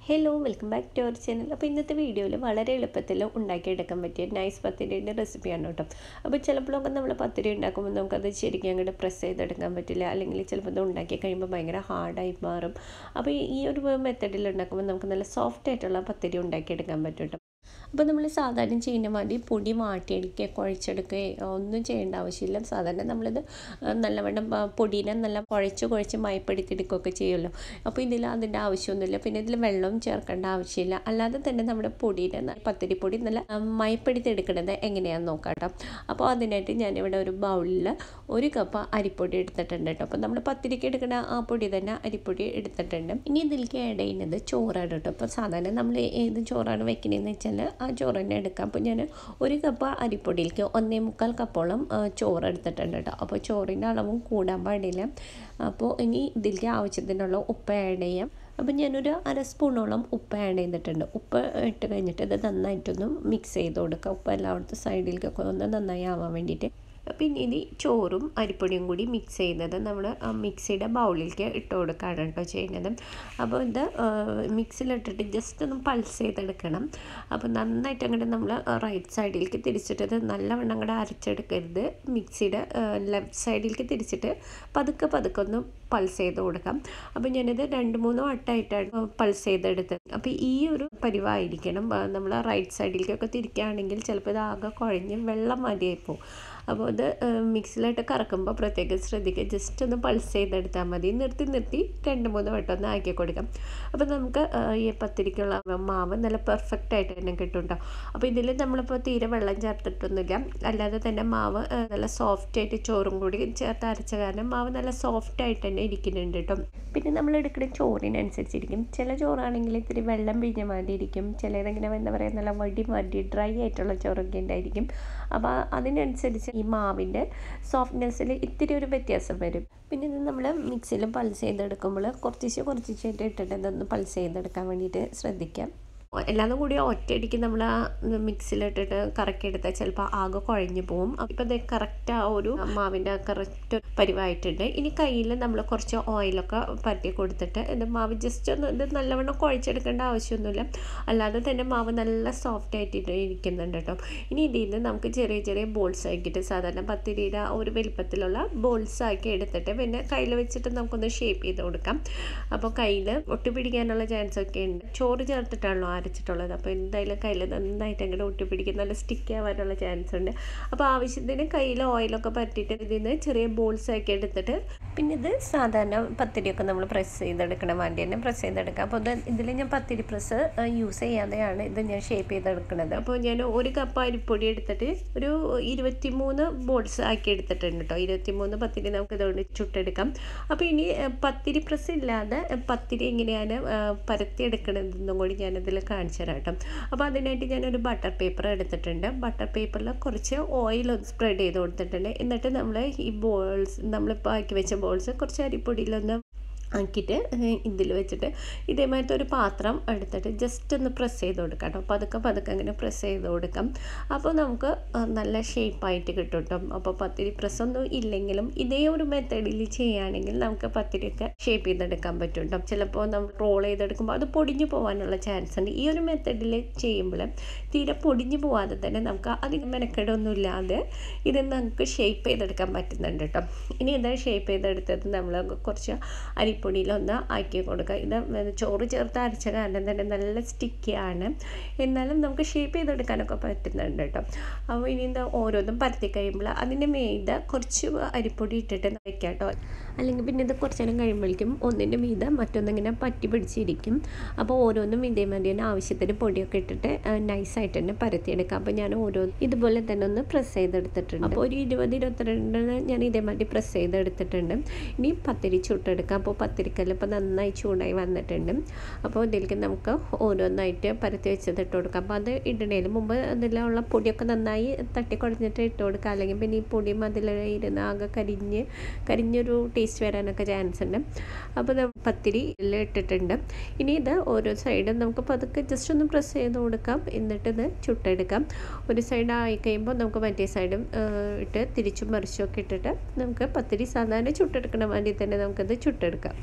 hello welcome back to our channel അപ്പോൾ ഇന്നത്തെ വീഡിയോയിൽ വളരെ എളുപ്പത്തിൽ ഉണ്ടാക്കിയെടുക്കാൻ പറ്റിയ നൈസ് പത്തിരിയുടെ റെസിപ്പിയാണ് കേട്ടോ അപ്പോൾ ചിലപ്പോഴൊക്കെ നമ്മൾ പത്തിരി ഉണ്ടാക്കുമ്പോൾ നമുക്കത് ശരിക്കും അങ്ങോട്ട് പ്രസ് ചെയ്തെടുക്കാൻ പറ്റില്ല അല്ലെങ്കിൽ ചിലപ്പോൾ ഇത് ഉണ്ടാക്കി കഴിയുമ്പോൾ ഭയങ്കര ഹാർഡായി മാറും അപ്പോൾ ഈ ഒരു മെത്തഡിൽ ഉണ്ടാക്കുമ്പോൾ നമുക്ക് നല്ല സോഫ്റ്റ് ആയിട്ടുള്ള പത്തിരി ഉണ്ടാക്കിയെടുക്കാൻ പറ്റും കേട്ടോ അപ്പോൾ നമ്മൾ സാധാരണ ചെയ്യുന്ന മാതിരി പൊടി വാട്ടിയെടുക്കുക കുഴച്ചെടുക്കുക ഒന്നും ചെയ്യേണ്ട ആവശ്യമില്ല സാധാരണ നമ്മളിത് നല്ലവണ്ണം പൊടീനെ നല്ല കുഴച്ച് കുഴച്ച് മയപ്പെടുത്തിയെടുക്കുകയൊക്കെ ചെയ്യുമല്ലോ അപ്പോൾ ഇതിൽ അതിൻ്റെ ആവശ്യമൊന്നുമില്ല പിന്നെ ഇതിൽ വെള്ളവും ചേർക്കേണ്ട ആവശ്യമില്ല അല്ലാതെ തന്നെ നമ്മുടെ പൊടീനെ പത്തിരിപ്പൊടി നല്ല മയപ്പെടുത്തിയെടുക്കുന്നത് എങ്ങനെയാണെന്ന് നോക്കാം കേട്ടോ അപ്പോൾ അതിനായിട്ട് ഞാനിവിടെ ഒരു ബൗളിൽ ഒരു കപ്പ് അരിപ്പൊടി എടുത്തിട്ടുണ്ട് കേട്ടോ അപ്പോൾ നമ്മൾ പത്തിരിക്ക് എടുക്കുന്ന ആ പൊടി തന്നെ അരിപ്പൊടി എടുത്തിട്ടുണ്ട് ഇനി ഇതിലേക്ക് ആഡ് ചെയ്യുന്നത് ചോറാണ് കേട്ടോ അപ്പോൾ സാധാരണ നമ്മൾ ഏത് ചോറാണ് വെക്കുന്നതെന്ന് വെച്ചാൽ ആ ചോറ് തന്നെ എടുക്കാം അപ്പോൾ ഞാൻ ഒരു കപ്പ് അരിപ്പൊടിയിലേക്ക് ഒന്നേ മുക്കാൽ കപ്പോളം ചോറ് എടുത്തിട്ടുണ്ട് കേട്ടോ അപ്പോൾ ചോറിൻ്റെ അളവും കൂടാൻ പാടില്ല അപ്പോൾ ഇനി ഇതിലേക്ക് ആവശ്യത്തിനുള്ള ഉപ്പ് ആഡ് ചെയ്യാം അപ്പം ഞാനൊരു അര സ്പൂണോളം ഉപ്പ് ആഡ് ചെയ്തിട്ടുണ്ട് ഉപ്പ് ഇട്ട് കഴിഞ്ഞിട്ട് ഇത് നന്നായിട്ടൊന്ന് മിക്സ് ചെയ്ത് കൊടുക്കുക ഉപ്പ് എല്ലായിടത്തും സൈഡിലേക്കൊക്കെ ഒന്ന് നന്നായി ആവാൻ വേണ്ടിയിട്ട് പിന്നെ ഇനി ചോറും അരിപ്പൊടിയും കൂടി മിക്സ് ചെയ്യുന്നത് നമ്മൾ മിക്സിയുടെ ബൗളിലേക്ക് ഇട്ട് കൊടുക്കുകയാണ് കേട്ടോ ചെയ്യുന്നത് അപ്പോൾ ഇത് മിക്സിയിലിട്ടിട്ട് ജസ്റ്റ് ഒന്ന് പൾസ് ചെയ്തെടുക്കണം അപ്പോൾ നന്നായിട്ട് അങ്ങോട്ട് നമ്മൾ റൈറ്റ് സൈഡിലേക്ക് തിരിച്ചിട്ട് നല്ലവണ്ണം അങ്ങോട്ട് അരച്ചെടുക്കരുത് മിക്സിയുടെ ലെഫ്റ്റ് സൈഡിലേക്ക് തിരിച്ചിട്ട് പതുക്കെ പതുക്കെ ഒന്ന് പൾസ് ചെയ്ത് കൊടുക്കാം അപ്പോൾ ഞാനിത് രണ്ട് മൂന്ന് വട്ടമായിട്ടാണ് പൾസ് ചെയ്തെടുത്തത് അപ്പോൾ ഈ ഒരു പരിവായിരിക്കണം നമ്മൾ റൈറ്റ് സൈഡിലേക്കൊക്കെ തിരിക്കുകയാണെങ്കിൽ ചിലപ്പോൾ ഇത് ആകെ കുഴഞ്ഞ് വെള്ളം മതിയായി പോകും അപ്പോൾ ഇത് മിക്സിയിലിട്ട് കറക്കുമ്പോൾ പ്രത്യേകം ശ്രദ്ധിക്കുക ജസ്റ്റ് ഒന്ന് പൾസ് ചെയ്തെടുത്താൽ മതി നിർത്തി നിർത്തി രണ്ട് മൂന്ന് വട്ടം ഒന്ന് ആക്കി കൊടുക്കാം അപ്പോൾ നമുക്ക് ഈ പത്തിരിക്കുള്ള മാവ് നല്ല പെർഫെക്റ്റ് ആയിട്ട് തന്നെ കിട്ടും കേട്ടോ അപ്പോൾ ഇതിൽ നമ്മളിപ്പോൾ തീരെ വെള്ളം ചേർത്തിട്ടൊന്നുമില്ല അല്ലാതെ തന്നെ മാവ് നല്ല സോഫ്റ്റ് ആയിട്ട് ചോറും കൂടി ചേർത്ത് അരച്ച കാരണം മാവ് നല്ല സോഫ്റ്റ് ആയിട്ട് തന്നെ ഇരിക്കുന്നുണ്ട് കേട്ടോ പിന്നെ നമ്മൾ എടുക്കുന്ന ചോറിനനുസരിച്ചിരിക്കും ചില ചോറാണെങ്കിൽ ഇത്തിരി വെള്ളം പിഴിഞ്ഞ മാതിരി ഇരിക്കും ചിലതിങ്ങനെ എന്താ പറയുക നല്ല വടി വടി ഡ്രൈ ആയിട്ടുള്ള ചോറൊക്കെ ഉണ്ടായിരിക്കും അപ്പോൾ അതിനനുസരിച്ച് ഈ മാവിൻ്റെ സോഫ്റ്റ്നെസ്സിൽ ഇത്തിരി ഒരു വ്യത്യാസം വരും പിന്നെ ഇത് നമ്മൾ മിക്സിയിൽ പൾസ് ചെയ്തെടുക്കുമ്പോൾ കുറച്ച് കുറച്ചിട്ട് ഇട്ടിട്ട് ഇതൊന്ന് പൾസ് ചെയ്തെടുക്കാൻ വേണ്ടിയിട്ട് ശ്രദ്ധിക്കാം എല്ലാതും കൂടി ഒറ്റയടിക്ക് നമ്മൾ ആ മിക്സിയിലിട്ടിട്ട് കറക്കിയെടുത്താൽ ചിലപ്പോൾ ആകെ കുഴഞ്ഞു പോകും അപ്പോൾ ഇത് കറക്റ്റ് ആ ഒരു മാവിൻ്റെ കറക്റ്റ് പരിവായിട്ടുണ്ട് ഇനി കയ്യിൽ നമ്മൾ കുറച്ച് ഓയിലൊക്കെ പറ്റി കൊടുത്തിട്ട് ഇത് മാവ് ജസ്റ്റ് ഒന്ന് ഇത് നല്ലവണ്ണം കുഴച്ചെടുക്കേണ്ട ആവശ്യമൊന്നുമില്ല അല്ലാതെ തന്നെ മാവ് നല്ല സോഫ്റ്റ് ആയിട്ട് ഇരിക്കുന്നുണ്ട് കേട്ടോ ഇനി ഇതിൽ നിന്ന് നമുക്ക് ചെറിയ ചെറിയ ബോൾസ് ആക്കിയിട്ട് സാധാരണ പത്തിരിയുടെ ഒരു വലിപ്പത്തിലുള്ള ബോൾസ് ആക്കി എടുത്തിട്ട് പിന്നെ കയ്യിൽ വെച്ചിട്ട് നമുക്കൊന്ന് ഷേപ്പ് ചെയ്ത് കൊടുക്കാം അപ്പോൾ കയ്യിൽ ഒട്ടിപ്പിടിക്കാനുള്ള ചാൻസ് ഒക്കെ ഉണ്ട് ചോറ് ചേർത്തിട്ടാണല്ലോ അരച്ചിട്ടുള്ളത് അപ്പോൾ എന്തായാലും കയ്യിൽ നന്നായിട്ട് അങ്ങോട്ട് ഒട്ടിപ്പിടിക്കും നല്ല സ്റ്റിക്ക് ആവാനുള്ള ചാൻസ് ഉണ്ട് അപ്പോൾ ആവശ്യത്തിന് കയ്യിൽ ഓയിലൊക്കെ പറ്റിയിട്ട് ഇതിൽ നിന്ന് ചെറിയ ബോൾസ് ആക്കി എടുത്തിട്ട് പിന്നെ ഇത് സാധാരണ പത്തിരിയൊക്കെ നമ്മൾ പ്രസ് ചെയ്തെടുക്കണ വേണ്ടി തന്നെ പ്രസ് ചെയ്തെടുക്കുക അപ്പോൾ ഇത് ഇതിൽ ഞാൻ പത്തിരി പ്രസ് യൂസ് ചെയ്യാതെയാണ് ഇത് ഞാൻ ഷേപ്പ് ചെയ്തെടുക്കുന്നത് അപ്പോൾ ഞാൻ ഒരു കപ്പ് അരിപ്പൊടി എടുത്തിട്ട് ഒരു ഇരുപത്തിമൂന്ന് ബോൾസ് ആക്കി എടുത്തിട്ടുണ്ട് കേട്ടോ ഇരുപത്തിമൂന്ന് പത്തിരി നമുക്ക് ഇതുകൊണ്ട് ചുട്ടെടുക്കാം അപ്പോൾ ഇനി പത്തിരി പ്രസ് ഇല്ലാതെ പത്തിരി എങ്ങനെയാണ് പരത്തിയെടുക്കണതെന്നും കൂടി ഞാനിതിൽ കാണിച്ചു തരാം കേട്ടോ അപ്പോൾ അതിനായിട്ട് ഞാനൊരു ബട്ടർ പേപ്പർ എടുത്തിട്ടുണ്ട് ബട്ടർ പേപ്പറിൽ കുറച്ച് ഓയിൽ സ്പ്രെഡ് ചെയ്ത് കൊടുത്തിട്ടുണ്ട് എന്നിട്ട് നമ്മൾ ഈ ബോൾസ് നമ്മളിപ്പോൾ ആക്കി വെച്ച ബോൾസ് കുറച്ച് അരിപ്പൊടിയിലൊന്ന് ആക്കിയിട്ട് ഇതിൽ വെച്ചിട്ട് ഇതേമാതിരത്തെ ഒരു പാത്രം എടുത്തിട്ട് ജസ്റ്റ് ഒന്ന് പ്രസ് ചെയ്ത് കൊടുക്കാം കേട്ടോ പതുക്കെ പതുക്കെ അങ്ങനെ പ്രസ് ചെയ്ത് കൊടുക്കാം അപ്പോൾ നമുക്ക് നല്ല ഷേപ്പായിട്ട് കിട്ടും കേട്ടോ അപ്പോൾ പത്തിരി പ്രസ്സൊന്നും ഇല്ലെങ്കിലും ഇതേ ഒരു മെത്തേഡിൽ ചെയ്യുകയാണെങ്കിൽ നമുക്ക് പത്തിരിയൊക്കെ ഷേപ്പ് ചെയ്തെടുക്കാൻ പറ്റും കേട്ടോ ചിലപ്പോൾ നമ്മൾ റോൾ ചെയ്തെടുക്കുമ്പോൾ അത് പൊടിഞ്ഞു പോകാനുള്ള ചാൻസ് ഉണ്ട് ഈ ഒരു മെത്തേഡിൽ ചെയ്യുമ്പോൾ തീരെ പൊടിഞ്ഞു പോകാതെ തന്നെ നമുക്ക് അധികം മെനക്കെടൊന്നും ഇല്ലാതെ ഇത് നമുക്ക് ഷേപ്പ് ചെയ്തെടുക്കാൻ പറ്റുന്നുണ്ട് കേട്ടോ ഇനി ഇത് ഷേപ്പ് ചെയ്തെടുത്തത് നമ്മൾ കുറച്ച് അരി അരിപ്പൊടിയിലൊന്ന് ആക്കി കൊടുക്കുക ഇത് ചോറ് ചേർത്ത് അരച്ച കാരണം തന്നെ നല്ല സ്റ്റിക്കിയാണ് എന്നാലും നമുക്ക് ഷേപ്പ് ചെയ്തെടുക്കാനൊക്കെ പറ്റുന്നുണ്ട് കേട്ടോ അപ്പോൾ ഇനി എന്താ ഓരോന്നും പരത്തി കഴിയുമ്പോൾ അതിൻ്റെ മീത കുറച്ച് അരിപ്പൊടി ഇട്ടിട്ട് വെക്കാം കേട്ടോ അല്ലെങ്കിൽ പിന്നെ ഇത് കുറച്ച് നേരം കഴിയുമ്പോഴേക്കും ഒന്നിൻ്റെ മീത മറ്റൊന്നിങ്ങനെ പറ്റി പിടിച്ചിരിക്കും അപ്പോൾ ഓരോന്നും ഇതേമാതിരി തന്നെ ആവശ്യത്തിന് പൊടിയൊക്കെ ഇട്ടിട്ട് നൈസായിട്ട് തന്നെ പരത്തിയെടുക്കാം അപ്പോൾ ഞാൻ ഓരോ ഇതുപോലെ തന്നെ ഒന്ന് പ്രസ് ചെയ്തെടുത്തിട്ടുണ്ട് അപ്പോൾ ഒരു ഇരുപത് ഇരുപത്തിരണ്ടിന് ഞാൻ ഇതേമാതിരി പ്രസ് ചെയ്തെടുത്തിട്ടുണ്ട് ഇനി പത്തിരി ചുട്ടെടുക്കാം അപ്പോൾ പത്തിരിക്കല്ല് ഇപ്പോൾ നന്നായി ചൂടായി വന്നിട്ടുണ്ട് അപ്പോൾ ഇതിലേക്ക് നമുക്ക് ഓരോന്നായിട്ട് പരത്തി വെച്ചത് ഇട്ട് കൊടുക്കാം അപ്പോൾ അത് ഇടണേന് മുമ്പ് അതിലുള്ള പൊടിയൊക്കെ നന്നായി തട്ടിക്കുടഞ്ഞിട്ട് ഇട്ട് കൊടുക്കുക അല്ലെങ്കിൽ പിന്നെ ഈ പൊടിയും അതിൽ ഇരുന്ന് ആകെ കരിഞ്ഞ് കരിഞ്ഞൊരു ടേസ്റ്റ് വരാനൊക്കെ ചാൻസ് ഉണ്ട് അപ്പോൾ പത്തിരി ഇട്ടിട്ടുണ്ട് ഇനി ഇത് ഓരോ സൈഡും നമുക്ക് പതുക്കെ ജസ്റ്റ് ഒന്ന് പ്രസ് ചെയ്ത് കൊടുക്കാം എന്നിട്ട് ഇത് ചുട്ടെടുക്കാം ഒരു സൈഡ് ആയി കഴിയുമ്പോൾ നമുക്ക് മറ്റേ സൈഡും ഇട്ട് തിരിച്ചും മറിച്ചും ഒക്കെ ഇട്ടിട്ട് നമുക്ക് പത്തിരി സാധാരണ ചുട്ടെടുക്കണ വേണ്ടി തന്നെ നമുക്കത് ചുട്ടെടുക്കാം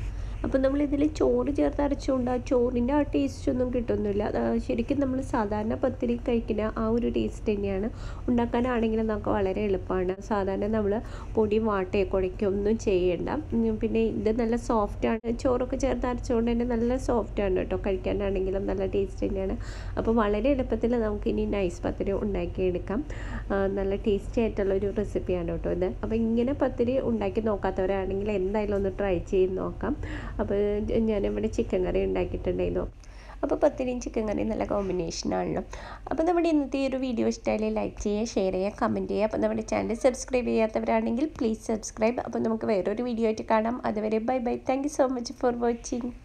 അപ്പോൾ നമ്മളിതിൽ ചോറ് ചേർത്ത് അരച്ചുകൊണ്ട് ആ ചോറിൻ്റെ ആ ടേസ്റ്റ് ഒന്നും കിട്ടുന്നില്ല ശരിക്കും നമ്മൾ സാധാരണ പത്തിരി കഴിക്കുന്ന ആ ഒരു ടേസ്റ്റ് തന്നെയാണ് ഉണ്ടാക്കാനാണെങ്കിൽ നമുക്ക് വളരെ എളുപ്പമാണ് സാധാരണ നമ്മൾ പൊടി വാട്ടയോ കുഴയ്ക്കോ ഒന്നും ചെയ്യേണ്ട പിന്നെ ഇത് നല്ല സോഫ്റ്റാണ് ചോറൊക്കെ ചേർത്ത് അരച്ചുകൊണ്ട് തന്നെ നല്ല സോഫ്റ്റാണ് കേട്ടോ കഴിക്കാനാണെങ്കിലും നല്ല ടേസ്റ്റ് തന്നെയാണ് അപ്പോൾ വളരെ എളുപ്പത്തിൽ നമുക്ക് ഇനി നൈസ് പത്തിരി ഉണ്ടാക്കിയെടുക്കാം നല്ല ടേസ്റ്റി ആയിട്ടുള്ള ഒരു റെസിപ്പിയാണ് കേട്ടോ ഇത് അപ്പോൾ ഇങ്ങനെ പത്തിരി ഉണ്ടാക്കി നോക്കാത്തവരാണെങ്കിൽ എന്തായാലും ഒന്ന് ട്രൈ ചെയ്ത് നോക്കാം അപ്പോൾ ഞാനിവിടെ ചിക്കൻ കറി ഉണ്ടാക്കിയിട്ടുണ്ടായിരുന്നു അപ്പോൾ പത്തിരിയും ചിക്കൻ കറിയും നല്ല കോമ്പിനേഷനാണല്ലോ അപ്പോൾ നമ്മുടെ ഇന്നത്തെ ഈ ഒരു വീഡിയോ ഇഷ്ടമായാലും ലൈക്ക് ചെയ്യുക ഷെയർ ചെയ്യുക കമൻറ്റ് ചെയ്യുക അപ്പോൾ നമ്മുടെ ചാനൽ സബ്സ്ക്രൈബ് ചെയ്യാത്തവരാണെങ്കിൽ പ്ലീസ് സബ്സ്ക്രൈബ് അപ്പോൾ നമുക്ക് വേറൊരു വീഡിയോ ആയിട്ട് കാണാം അതുവരെ bye bye thank so much for watching